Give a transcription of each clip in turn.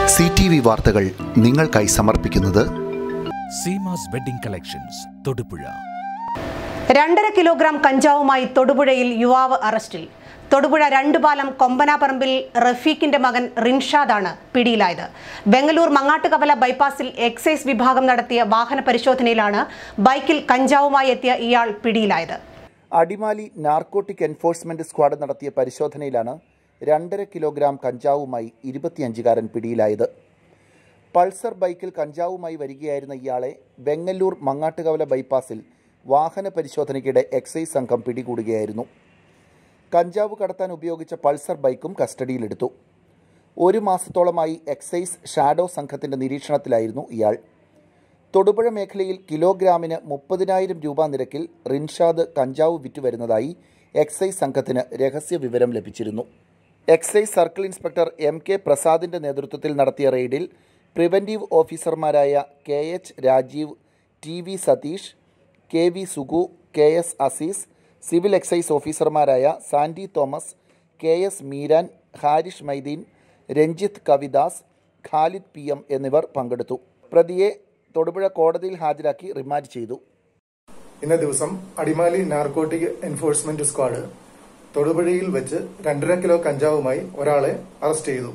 C T V വാർത്തകൾ നിങ്ങൾക്കായി സമർപ്പിക്കുന്നത് സീമാസ് വെഡിംഗ് കളക്ഷൻസ് തൊടുപുഴ രണ്ടര കിലോഗ്രാം കഞ്ചാവുമായി തൊടുപുഴയിൽ യുവാവ് അറസ്റ്റിൽ തൊടുപുഴ രണ്ടുപാലം കൊമ്പനാപറമ്പിൽ റഫീഖിന്റെ മകൻ റിൻഷാദാണ് പിടിയിലായത് ബംഗളൂർ മങ്ങാട്ടുകവല ബൈപ്പാസിൽ എക്സൈസ് വിഭാഗം നടത്തിയ വാഹന പരിശോധനയിലാണ് ബൈക്കിൽ കഞ്ചാവുമായി എത്തിയ ഇയാൾ പിടിയിലായത് അടിമാലി നാർക്കോട്ടിക് എൻഫോഴ്സ്മെന്റ് സ്ക്വാഡ് നടത്തിയ പരിശോധനയിലാണ് രണ്ടര കിലോഗ്രാം കഞ്ചാവുമായി ഇരുപത്തിയഞ്ചുകാരൻ പിടിയിലായത് പൾസർ ബൈക്കിൽ കഞ്ചാവുമായി വരികയായിരുന്ന ഇയാളെ വെങ്ങല്ലൂർ മങ്ങാട്ടുകവല ബൈപ്പാസിൽ വാഹന പരിശോധനയ്ക്കിടെ എക്സൈസ് സംഘം പിടികൂടുകയായിരുന്നു കഞ്ചാവ് കടത്താൻ ഉപയോഗിച്ച പൾസർ ബൈക്കും കസ്റ്റഡിയിലെടുത്തു ഒരു മാസത്തോളമായി എക്സൈസ് ഷാഡോ സംഘത്തിന്റെ നിരീക്ഷണത്തിലായിരുന്നു ഇയാൾ തൊടുപുഴ മേഖലയിൽ കിലോഗ്രാമിന് മുപ്പതിനായിരം രൂപ നിരക്കിൽ റിൻഷാദ് കഞ്ചാവ് വിറ്റുവരുന്നതായി എക്സൈസ് സംഘത്തിന് രഹസ്യ വിവരം ലഭിച്ചിരുന്നു excise circle inspector M K പ്രസാദിന്റെ നേതൃത്വത്തിൽ നടത്തിയ റെയ്ഡിൽ പ്രിവന്റീവ് ഓഫീസർമാരായ K H Rajeev T V Satheesh K V Sugu K S Azeez civil excise ഓഫീസർമാരായ Sandy Thomas K S Meeran Harish Maideen Ranjith Kavidas Khalid P M എന്നിവർ പങ്കെടുത്തു പ്രതിയെ തൊടുപുഴ കോടതിയിൽ ഹാജരാക്കി റിമാൻഡ് ചെയ്തു ഇന്ന ദിവസം അടിമാലി നാർക്കോട്ടിക് എൻഫോഴ്സ്മെന്റ് സ്ക്വാഡ് തൊടുപുഴയിൽ വെച്ച് രണ്ടര കിലോ കഞ്ചാവുമായി ഒരാളെ അറസ്റ്റ് ചെയ്തു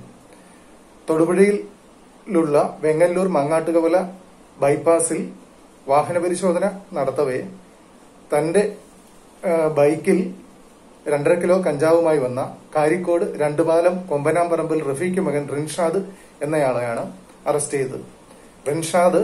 തൊടുപുഴയിലുള്ള വെങ്ങല്ലൂർ മങ്ങാട്ടുകവല ബൈപ്പാസിൽ വാഹന പരിശോധന നടത്തവേ തന്റെ ആ, ബൈക്കിൽ രണ്ടര കിലോ കഞ്ചാവുമായി വന്ന കാരിക്കോട് രണ്ടുപാലം കൊമ്പനാമ്പറമ്പിൽ റഫീഖ് മകൻ റിൻഷാദ് എന്നയാളെയാണ് അറസ്റ്റ് ചെയ്തത് റിൻഷാദ്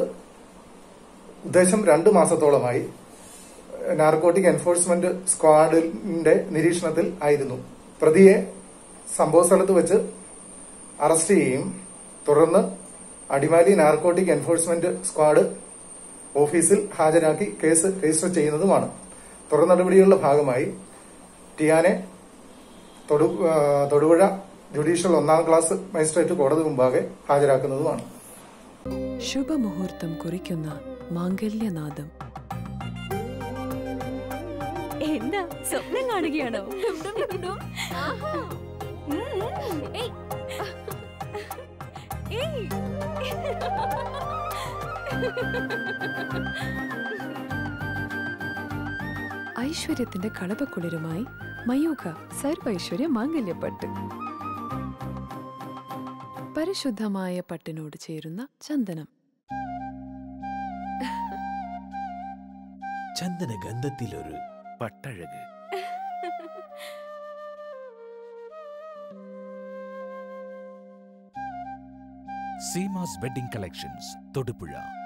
ഉദ്ദേശം രണ്ടു മാസത്തോളമായി നാർക്കോട്ടിക് എൻഫോഴ്സ്മെന്റ് സ്ക്വാഡിന്റെ നിരീക്ഷണത്തിൽ ആയിരുന്നു പ്രതിയെ സംഭവ സ്ഥലത്ത് വെച്ച് അറസ്റ്റ് ചെയ്യുകയും തുടർന്ന് അടിമാലി നാർക്കോട്ടിക് എൻഫോഴ്സ്മെന്റ് സ്ക്വാഡ് ഓഫീസിൽ ഹാജരാക്കി കേസ് രജിസ്റ്റർ ചെയ്യുന്നതുമാണ് തുടർ നടപടികളുടെ ഭാഗമായി ടിയാനെ തൊടു ആ, തൊടുപുഴ ജുഡീഷ്യൽ ഒന്നാം ക്ലാസ് മജിസ്ട്രേറ്റ് കോടതി മുമ്പാകെ ഹാജരാക്കുന്നതുമാണ് ശുഭമുഹൂർത്തം കുറിക്കുന്ന മാംഗല്യനാദം എന്താ സ്വപ്നം കാണുകയാണോ ഉം, ഉം. ഏയ്. ഏയ്. ഐശ്വര്യത്തിന്റെ കളപക്കുളിരുമായി മയൂഖ സർവൈശ്വര്യ മാംഗല്യപ്പട്ട് പരിശുദ്ധമായ പട്ടിനോട് ചേരുന്ന ചന്ദനം ചന്ദന ഗന്ധത്തിലൊരു പട്ടഴക് സീമാസ് വെഡിംഗ് കളക്ഷൻസ് തൊടുപുഴ